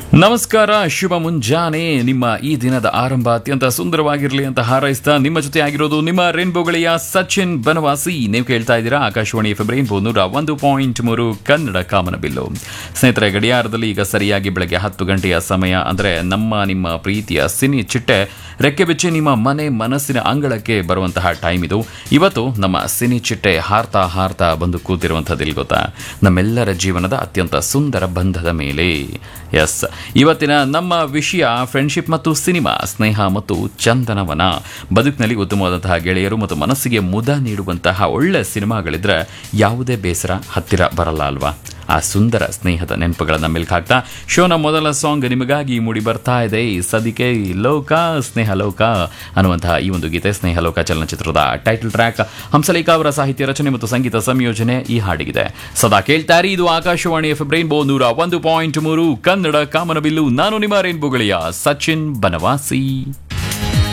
ನಮಸ್ಕಾರ ಶುಭ ಮುಂಜಾನೆ ನಿಮ್ಮ ಈ ದಿನದ ಆರಂಭ ಅತ್ಯಂತ ಸುಂದರವಾಗಿರಲಿ ಅಂತ ಹಾರೈಸ್ತಾ ನಿಮ್ಮ ಜೊತೆ ಆಗಿರೋದು ನಿಮ್ಮ ರೇನ್ಬೋಗಳಿಯ ಸಚಿನ್ ಬನವಾಸಿ ನೀವು ಕೇಳ್ತಾ ಇದ್ದೀರಾ ಆಕಾಶವಾಣಿ ಎಫ್ ರೈನ್ಬೋ ನೂರ ಒಂದು ಪಾಯಿಂಟ್ ಮೂರು ಕನ್ನಡ ಕಾಮನಬಿಲ್ಲು ಸ್ನೇಹಿತರೆ ಗಡಿಯಾರದಲ್ಲಿ ಈಗ ಸರಿಯಾಗಿ ಬೆಳಗ್ಗೆ ಹತ್ತು ಗಂಟೆಯ ಸಮಯ ಅಂದರೆ ನಮ್ಮ ನಿಮ್ಮ ಪ್ರೀತಿಯ ಸಿನಿ ಚಿಟ್ಟೆ ರೆಕ್ಕೆ ಬಿಚ್ಚಿ ನಿಮ್ಮ ಮನೆ ಮನಸ್ಸಿನ ಅಂಗಳಕ್ಕೆ ಬರುವಂತಹ ಟೈಮ್ ಇದು ಇವತ್ತು ನಮ್ಮ ಸಿನಿ ಚಿಟ್ಟೆ ಹಾರ್ತಾ ಹಾರ್ತಾ ಬಂದು ಕೂತಿರುವಂಥದ್ದು ಇಲ್ಲಿ ಗೊತ್ತಾ ನಮ್ಮೆಲ್ಲರ ಜೀವನದ ಅತ್ಯಂತ ಸುಂದರ ಬಂಧದ ಮೇಲೆ ಎಸ್ ಇವತ್ತಿನ ನಮ್ಮ ವಿಷಯ ಫ್ರೆಂಡ್ಶಿಪ್ ಮತ್ತು ಸಿನಿಮಾ ಸ್ನೇಹ ಮತ್ತು ಚಂದನವನ ಬದುಕಿನಲ್ಲಿ ಉತ್ತಮವಾದಂತಹ ಗೆಳೆಯರು ಮತ್ತು ಮನಸ್ಸಿಗೆ ಮುದ ನೀಡುವಂತಹ ಒಳ್ಳೆ ಸಿನಿಮಾಗಳಿದ್ರೆ ಯಾವುದೇ ಬೇಸರ ಹತ್ತಿರ ಬರಲ್ಲ ಅಲ್ವಾ ಆ ಸುಂದರ ಸ್ನೇಹದ ನೆನಪುಗಳನ್ನ ಮೆಲ್ಕ್ ಹಾಕ್ತಾ ಶೋನ ಮೊದಲ ಸಾಂಗ್ ನಿಮಗಾಗಿ ಮೂಡಿ ಬರ್ತಾ ಇದೆ ಸದಿಕೆ ಲೋಕ ಸ್ನೇಹ ಲೋಕ ಅನ್ನುವಂತಹ ಈ ಒಂದು ಗೀತೆ ಸ್ನೇಹ ಲೋಕ ಚಲನಚಿತ್ರದ ಟೈಟಲ್ ಟ್ರ್ಯಾಕ್ ಹಂಸಲೇಖ ಅವರ ಸಾಹಿತ್ಯ ರಚನೆ ಮತ್ತು ಸಂಗೀತ ಸಂಯೋಜನೆ ಈ ಹಾಡಿಗಿದೆ ಸದಾ ಕೇಳ್ತಾರೆ ಇದು ಆಕಾಶವಾಣಿ ಎಫ್ ರೈನ್ಬೋ ನೂರ ಒಂದು ಪಾಯಿಂಟ್ ಮೂರು ಕನ್ನಡ ಕಾಮನಬಿಲ್ಲು ನಾನು ನಿಮ್ಮ ರೈನ್ಬೋಗಳಿಯ ಸಚಿನ್ ಬನವಾಸಿ